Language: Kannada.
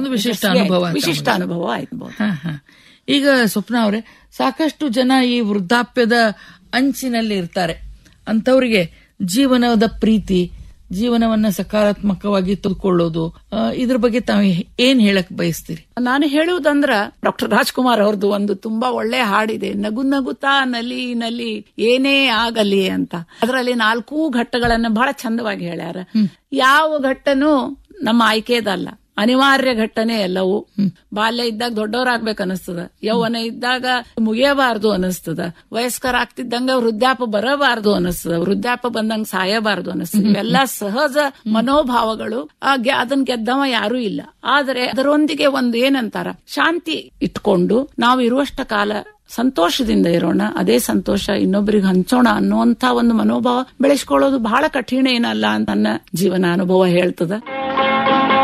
ಒಂದು ವಿಶಿಷ್ಟ ಅನುಭವ ಅಂತ ವಿಶಿಷ್ಟ ಅನುಭವ ಆಯ್ತು ಹ, ಹ. ಈಗ ಸ್ವಪ್ನ ಅವರೇ ಸಾಕಷ್ಟು ಜನ ಈ ವೃದ್ಧಾಪ್ಯದ ಅಂಚಿನಲ್ಲಿ ಇರ್ತಾರೆ ಅಂತವರಿಗೆ ಜೀವನದ ಪ್ರೀತಿ ಜೀವನವನ್ನ ಸಕಾರಾತ್ಮಕವಾಗಿ ತೆಗೆದುಕೊಳ್ಳೋದು ಆ, ಇದ್ರ ಬಗ್ಗೆ ತಾವು ಏನ್ ಹೇಳಕ್ ಬಯಸ್ತೀರಿ ನಾನು ಹೇಳುವುದಂದ್ರ ಡಾಕ್ಟರ್ ರಾಜ್ಕುಮಾರ್ ಅವ್ರದ್ದು ಒಂದು ತುಂಬಾ ಒಳ್ಳೆ ಹಾಡಿದೆ ನಗು ನಗುತ್ತಾ ನಲಿ ನಲಿ ಏನೇ ಆಗಲಿ ಅಂತ ಅದರಲ್ಲಿ ನಾಲ್ಕೂ ಘಟ್ಟಗಳನ್ನ ಬಹಳ ಚಂದವಾಗಿ ಹೇಳ್ಯಾರ ಯಾವ ಘಟ್ಟನೂ ನಮ್ಮ ಆಯ್ಕೆದಲ್ಲ ಅನಿವಾರ್ಯ ಘಟ್ಟನೆ ಎಲ್ಲವೂ ಬಾಲ್ಯ ಇದ್ದಾಗ ದೊಡ್ಡವರಾಗ್ಬೇಕು ಅನಿಸ್ತದ ಯೌವನ ಇದ್ದಾಗ ಮುಗಿಯಬಾರ್ದು ಅನಿಸ್ತದ ವಯಸ್ಕರ ಆಗ್ತಿದ್ದಂಗ ವೃದ್ಧಾಪ ಬರಬಾರ್ದು ಅನಿಸ್ತದ ವೃದ್ಧಾಪ ಬಂದಂಗ ಸಾಯಬಾರ್ದು ಅನಿಸ್ತದ ಇವೆಲ್ಲ ಸಹಜ ಮನೋಭಾವಗಳು ಆ ಗೆ- ಅದನ್ನ ಗೆದ್ದವ ಯಾರೂ ಇಲ್ಲ ಆದರೆ ಅದರೊಂದಿಗೆ ಒಂದು ಏನಂತಾರ ಶಾಂತಿ ಇಟ್ಕೊಂಡು ನಾವು ಇರುವಷ್ಟ ಕಾಲ ಸಂತೋಷದಿಂದ ಇರೋಣ ಅದೇ ಸಂತೋಷ ಇನ್ನೊಬ್ಬರಿಗೆ ಹಂಚೋಣ ಅನ್ನುವಂತ ಒಂದು ಮನೋಭಾವ ಬೆಳೆಸ್ಕೊಳ್ಳೋದು ಬಹಳ ಕಠಿಣ ಏನಲ್ಲ ಅಂತ ನನ್ನ ಜೀವನ ಅನುಭವ ಹೇಳ್ತದ